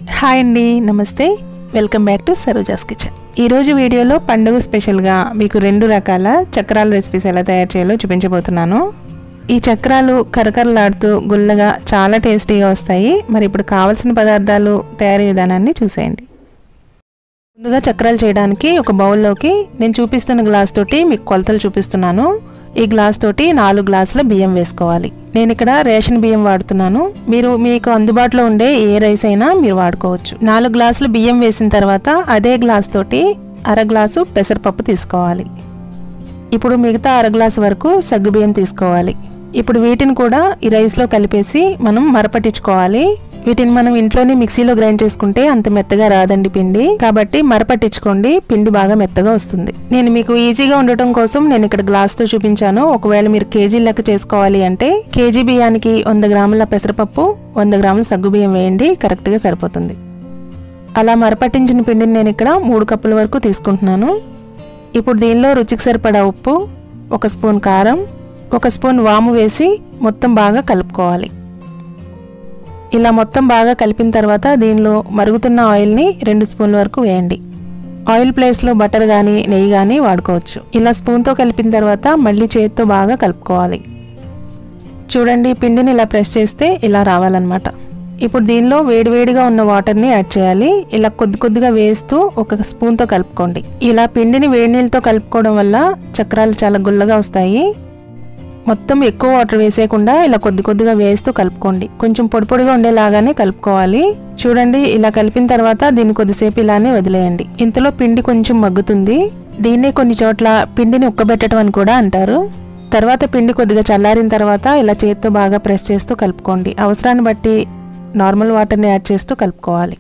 hi అండి నమస్తే welcome back to Saroja's kitchen ఈరోజు వీడియోలో పండుగ స్పెషల్గా మీకు రెండు రకాల చక్రాల రెసిపీస్ ఎలా తయారు చేయాలో చూపించబోతున్నాను ఈ చక్రాలు కరకరలాడుతూ గుల్లగా చాలా టేస్టీగా వస్తాయి మరి ఇప్పుడు కావాల్సిన పదార్థాలు తయారీ విధానాన్ని చూసేయండి ముందుగా చక్రాలు చేయడానికి ఒక బౌల్లోకి నేను చూపిస్తున్న గ్లాస్ తోటి మీకు కొలతలు చూపిస్తున్నాను ఈ గ్లాస్ తోటి నాలుగు గ్లాసుల బియ్యం వేసుకోవాలి నేను ఇక్కడ రేషన్ బియ్యం వాడుతున్నాను మీరు మీకు అందుబాటులో ఉండే ఏ రైస్ అయినా మీరు వాడుకోవచ్చు నాలుగు గ్లాసులు బియ్యం వేసిన తర్వాత అదే గ్లాస్ తోటి అర గ్లాసు పెసరపప్పు తీసుకోవాలి ఇప్పుడు మిగతా అర గ్లాసు వరకు సగ్గు బియ్యం తీసుకోవాలి ఇప్పుడు వీటిని కూడా ఈ రైస్లో కలిపేసి మనం మరపట్టించుకోవాలి వీటిని మనం ఇంట్లోనే మిక్సీలో గ్రైండ్ చేసుకుంటే అంత మెత్తగా రాదండి పిండి కాబట్టి మరపట్టించుకోండి పిండి బాగా మెత్తగా వస్తుంది నేను మీకు ఈజీగా ఉండటం కోసం నేను ఇక్కడ గ్లాస్తో చూపించాను ఒకవేళ మీరు కేజీ లెక్క చేసుకోవాలి అంటే కేజీ బియ్యానికి వంద గ్రాముల పెసరపప్పు వంద గ్రాముల సగ్గు బియ్యం వేయండి కరెక్ట్గా సరిపోతుంది అలా మరపట్టించిన పిండిని నేను ఇక్కడ మూడు కప్పుల వరకు తీసుకుంటున్నాను ఇప్పుడు దీనిలో రుచికి సరిపడా ఉప్పు ఒక స్పూన్ కారం ఒక స్పూన్ వాము వేసి మొత్తం బాగా కలుపుకోవాలి ఇలా మొత్తం బాగా కలిపిన తర్వాత దీనిలో మరుగుతున్న ఆయిల్ని రెండు స్పూన్ల వరకు వేయండి ఆయిల్ ప్లేస్లో బటర్ కానీ నెయ్యి కానీ వాడుకోవచ్చు ఇలా స్పూన్తో కలిపిన తర్వాత మళ్ళీ చేతితో బాగా కలుపుకోవాలి చూడండి పిండిని ఇలా ప్రెస్ చేస్తే ఇలా రావాలన్నమాట ఇప్పుడు దీనిలో వేడివేడిగా ఉన్న వాటర్ని యాడ్ చేయాలి ఇలా కొద్ది కొద్దిగా వేస్తూ ఒక స్పూన్తో కలుపుకోండి ఇలా పిండిని వేడి నీళ్ళతో కలుపుకోవడం వల్ల చక్రాలు చాలా గుల్లగా వస్తాయి మొత్తం ఎక్కువ వాటర్ వేసేయకుండా ఇలా కొద్ది కొద్దిగా వేస్తూ కలుపుకోండి కొంచెం పొడి పొడిగా ఉండేలాగానే కలుపుకోవాలి చూడండి ఇలా కలిపిన తర్వాత దీన్ని కొద్దిసేపు ఇలానే వదిలేయండి ఇంతలో పిండి కొంచెం మగ్గుతుంది దీన్నే కొన్ని చోట్ల పిండిని ఉక్కబెట్టడం అని కూడా అంటారు తర్వాత పిండి కొద్దిగా చల్లారిన తర్వాత ఇలా చేతితో బాగా ప్రెస్ చేస్తూ కలుపుకోండి అవసరాన్ని బట్టి నార్మల్ వాటర్ని యాడ్ చేస్తూ కలుపుకోవాలి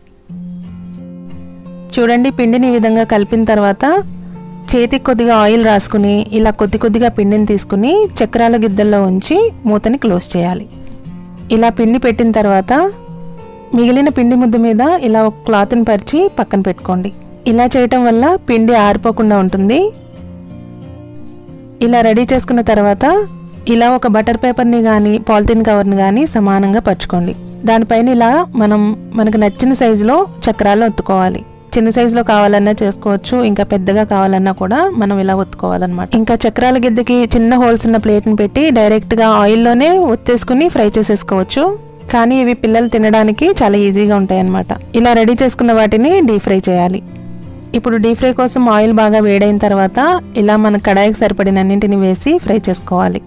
చూడండి పిండిని ఈ విధంగా కలిపిన తర్వాత చేతికి కొద్దిగా ఆయిల్ రాసుకుని ఇలా కొద్ది కొద్దిగా పిండిని తీసుకుని చక్రాల గిద్దల్లో ఉంచి మూతని క్లోజ్ చేయాలి ఇలా పిండి పెట్టిన తర్వాత మిగిలిన పిండి ముద్ద మీద ఇలా ఒక క్లాత్ని పరిచి పక్కన పెట్టుకోండి ఇలా చేయటం వల్ల పిండి ఆరిపోకుండా ఉంటుంది ఇలా రెడీ చేసుకున్న తర్వాత ఇలా ఒక బటర్ పేపర్ని కానీ పాలిథిన్ కవర్ని కానీ సమానంగా పరుచుకోండి దానిపైన ఇలా మనం మనకు నచ్చిన సైజులో చక్రాలు ఒత్తుకోవాలి చిన్న సైజులో కావాలన్నా చేసుకోవచ్చు ఇంకా పెద్దగా కావాలన్నా కూడా మనం ఇలా ఒత్తుకోవాలన్నమాట ఇంకా చక్రాల గిద్దకి చిన్న హోల్స్ ఉన్న ప్లేట్ని పెట్టి డైరెక్ట్గా ఆయిల్లోనే ఒత్తేసుకుని ఫ్రై చేసేసుకోవచ్చు కానీ ఇవి పిల్లలు తినడానికి చాలా ఈజీగా ఉంటాయి అన్నమాట ఇలా రెడీ చేసుకున్న వాటిని డీప్ ఫ్రై చేయాలి ఇప్పుడు డీప్ ఫ్రై కోసం ఆయిల్ బాగా వేడైన తర్వాత ఇలా మన కడాయికి సరిపడిన అన్నింటిని వేసి ఫ్రై చేసుకోవాలి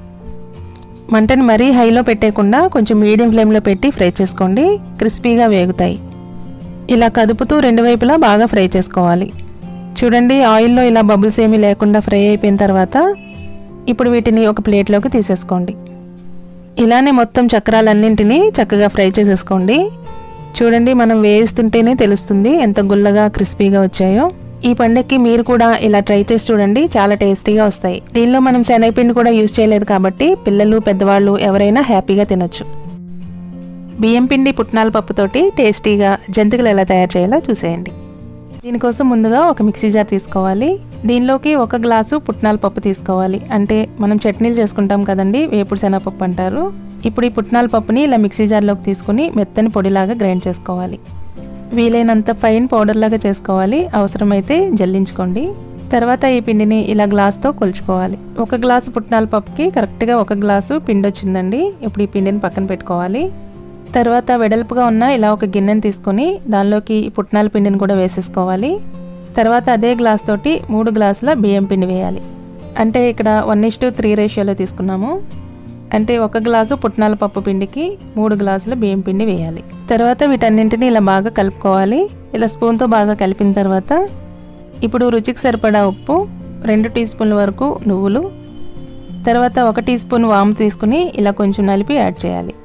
మంటని మరీ హైలో పెట్టేయకుండా కొంచెం మీడియం ఫ్లేమ్లో పెట్టి ఫ్రై చేసుకోండి క్రిస్పీగా వేగుతాయి ఇలా కదుపుతూ రెండు వైపులా బాగా ఫ్రై చేసుకోవాలి చూడండి ఆయిల్లో ఇలా బబుల్స్ ఏమీ లేకుండా ఫ్రై అయిపోయిన తర్వాత ఇప్పుడు వీటిని ఒక ప్లేట్లోకి తీసేసుకోండి ఇలానే మొత్తం చక్రాలన్నింటినీ చక్కగా ఫ్రై చేసేసుకోండి చూడండి మనం వేస్తుంటేనే తెలుస్తుంది ఎంత గుల్లగా క్రిస్పీగా వచ్చాయో ఈ పండక్కి మీరు కూడా ఇలా ట్రై చేసి చూడండి చాలా టేస్టీగా వస్తాయి దీనిలో మనం శనగపిండి కూడా యూజ్ చేయలేదు కాబట్టి పిల్లలు పెద్దవాళ్ళు ఎవరైనా హ్యాపీగా తినొచ్చు బియ్యం పిండి పుట్నాల పప్పుతోటి టేస్టీగా జంతికలు ఎలా తయారు చేయాలో చూసేయండి దీనికోసం ముందుగా ఒక మిక్సీ జార్ తీసుకోవాలి దీనిలోకి ఒక గ్లాసు పుట్నాల పప్పు తీసుకోవాలి అంటే మనం చట్నీలు చేసుకుంటాం కదండి వేపుడు శనగపప్పు అంటారు ఇప్పుడు ఈ పుట్నాల పప్పుని ఇలా మిక్సీ జార్లోకి తీసుకుని మెత్తని పొడిలాగా గ్రైండ్ చేసుకోవాలి వీలైనంత ఫైన్ పౌడర్ లాగా చేసుకోవాలి అవసరమైతే జల్లించుకోండి తర్వాత ఈ పిండిని ఇలా గ్లాస్తో కొలుచుకోవాలి ఒక గ్లాసు పుట్నాల పప్పుకి కరెక్ట్గా ఒక గ్లాసు పిండి వచ్చిందండి ఇప్పుడు ఈ పిండిని పక్కన పెట్టుకోవాలి తర్వాత వెడల్పుగా ఉన్న ఇలా ఒక గిన్నెని తీసుకొని దానిలోకి పుట్నాల పిండిని కూడా వేసేసుకోవాలి తర్వాత అదే గ్లాస్ తోటి మూడు గ్లాసుల బియ్యం పిండి వేయాలి అంటే ఇక్కడ వన్ ఇస్ టు త్రీ రేషియోలో తీసుకున్నాము అంటే ఒక గ్లాసు పుట్నాల పప్పు పిండికి మూడు గ్లాసుల బియ్యం పిండి వేయాలి తర్వాత వీటన్నింటినీ ఇలా బాగా కలుపుకోవాలి ఇలా స్పూన్తో బాగా కలిపిన తర్వాత ఇప్పుడు రుచికి సరిపడా ఉప్పు రెండు టీ స్పూన్ల వరకు నువ్వులు తర్వాత ఒక టీ స్పూన్ వాము తీసుకుని ఇలా కొంచెం నలిపి యాడ్ చేయాలి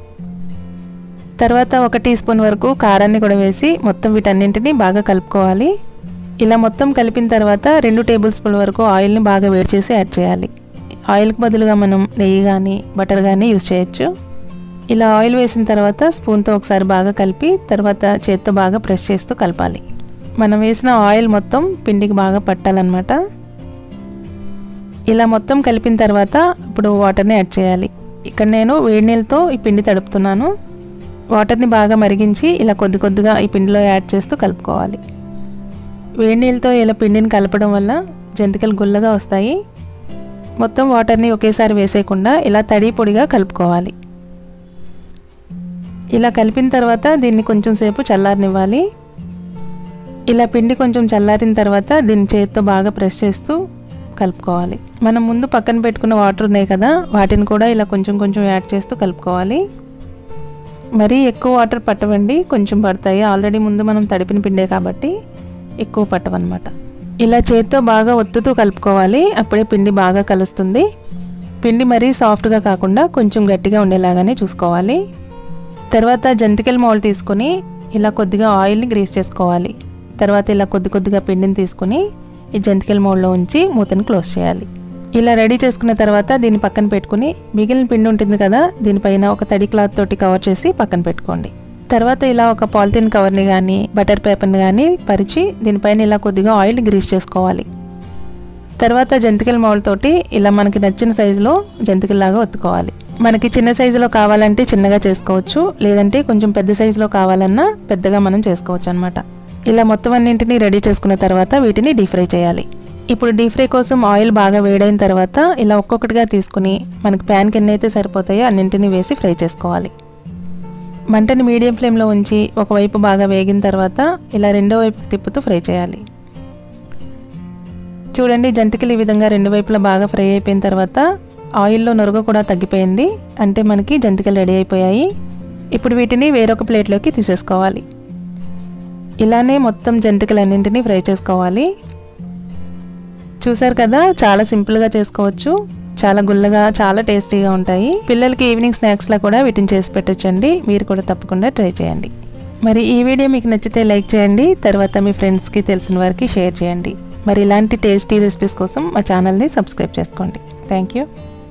తర్వాత ఒక టీ స్పూన్ వరకు కారాన్ని కూడా వేసి మొత్తం వీటన్నింటినీ బాగా కలుపుకోవాలి ఇలా మొత్తం కలిపిన తర్వాత రెండు టేబుల్ స్పూన్ వరకు ఆయిల్ని బాగా వేడి చేసి యాడ్ చేయాలి ఆయిల్కి బదులుగా మనం నెయ్యి కానీ బటర్ కానీ యూస్ చేయొచ్చు ఇలా ఆయిల్ వేసిన తర్వాత స్పూన్తో ఒకసారి బాగా కలిపి తర్వాత చేత్తో బాగా ప్రెస్ చేస్తూ కలపాలి మనం వేసిన ఆయిల్ మొత్తం పిండికి బాగా పట్టాలన్నమాట ఇలా మొత్తం కలిపిన తర్వాత ఇప్పుడు వాటర్ని యాడ్ చేయాలి ఇక్కడ నేను వేడి నీళ్ళతో ఈ పిండి తడుపుతున్నాను వాటర్ని బాగా మరిగించి ఇలా కొద్ది కొద్దిగా ఈ పిండిలో యాడ్ చేస్తూ కలుపుకోవాలి వేడి నీళ్ళతో ఇలా పిండిని కలపడం వల్ల జంతికలు గుల్లగా వస్తాయి మొత్తం వాటర్ని ఒకేసారి వేసేయకుండా ఇలా తడి పొడిగా కలుపుకోవాలి ఇలా కలిపిన తర్వాత దీన్ని కొంచెం సేపు చల్లారనివ్వాలి ఇలా పిండి కొంచెం చల్లారిన తర్వాత దీన్ని చేతితో బాగా ప్రెస్ చేస్తూ కలుపుకోవాలి మనం ముందు పక్కన పెట్టుకున్న వాటర్ ఉన్నాయి కదా వాటిని కూడా ఇలా కొంచెం కొంచెం యాడ్ చేస్తూ కలుపుకోవాలి మరీ ఎక్కువ వాటర్ పట్టవండి కొంచెం పడతాయి ఆల్రెడీ ముందు మనం తడిపిన పిండే కాబట్టి ఎక్కువ పట్టవన్నమాట ఇలా చేత్తో బాగా ఒత్తుతూ కలుపుకోవాలి అప్పుడే పిండి బాగా కలుస్తుంది పిండి మరీ సాఫ్ట్గా కాకుండా కొంచెం గట్టిగా ఉండేలాగానే చూసుకోవాలి తర్వాత జంతికల మౌల్ తీసుకొని ఇలా కొద్దిగా ఆయిల్ని గ్రీస్ చేసుకోవాలి తర్వాత ఇలా కొద్ది కొద్దిగా పిండిని తీసుకుని ఈ జంతికల మౌల్లో ఉంచి మూతను క్లోజ్ చేయాలి ఇలా రెడీ చేసుకున్న తర్వాత దీన్ని పక్కన పెట్టుకుని మిగిలిన పిండి ఉంటుంది కదా దీనిపైన ఒక తడి క్లాత్ తోటి కవర్ చేసి పక్కన పెట్టుకోండి తర్వాత ఇలా ఒక పాలిథిన్ కవర్ని కానీ బటర్ పేపర్ని కానీ పరిచి దీనిపైన ఇలా కొద్దిగా ఆయిల్ గ్రీస్ చేసుకోవాలి తర్వాత జంతికల మౌల్ తోటి ఇలా మనకి నచ్చిన సైజులో జంతికల్లాగా ఒత్తుకోవాలి మనకి చిన్న సైజులో కావాలంటే చిన్నగా చేసుకోవచ్చు లేదంటే కొంచెం పెద్ద సైజులో కావాలన్నా పెద్దగా మనం చేసుకోవచ్చు అనమాట ఇలా మొత్తం అన్నింటినీ రెడీ చేసుకున్న తర్వాత వీటిని డీప్ ఫ్రై చేయాలి ఇప్పుడు డీప్ ఫ్రై కోసం ఆయిల్ బాగా వేడైన తర్వాత ఇలా ఒక్కొక్కటిగా తీసుకుని మనకి ప్యాన్కి ఎన్ని అయితే సరిపోతాయో అన్నింటినీ వేసి ఫ్రై చేసుకోవాలి మంటని మీడియం ఫ్లేమ్లో ఉంచి ఒకవైపు బాగా వేగిన తర్వాత ఇలా రెండో వైపు తిప్పుతూ ఫ్రై చేయాలి చూడండి జంతికలు ఈ విధంగా రెండు వైపులా బాగా ఫ్రై అయిపోయిన తర్వాత ఆయిల్లో నొరగ కూడా తగ్గిపోయింది అంటే మనకి జంతికలు రెడీ అయిపోయాయి ఇప్పుడు వీటిని వేరొక ప్లేట్లోకి తీసేసుకోవాలి ఇలానే మొత్తం జంతికలన్నింటినీ ఫ్రై చేసుకోవాలి చూసారు కదా చాలా సింపుల్గా చేసుకోవచ్చు చాలా గుల్లగా చాలా టేస్టీగా ఉంటాయి పిల్లలకి ఈవినింగ్ స్నాక్స్లో కూడా వీటిని చేసి పెట్టొచ్చండి మీరు కూడా తప్పకుండా ట్రై చేయండి మరి ఈ వీడియో మీకు నచ్చితే లైక్ చేయండి తర్వాత మీ ఫ్రెండ్స్కి తెలిసిన వారికి షేర్ చేయండి మరి ఇలాంటి టేస్టీ రెసిపీస్ కోసం మా ఛానల్ని సబ్స్క్రైబ్ చేసుకోండి థ్యాంక్ యూ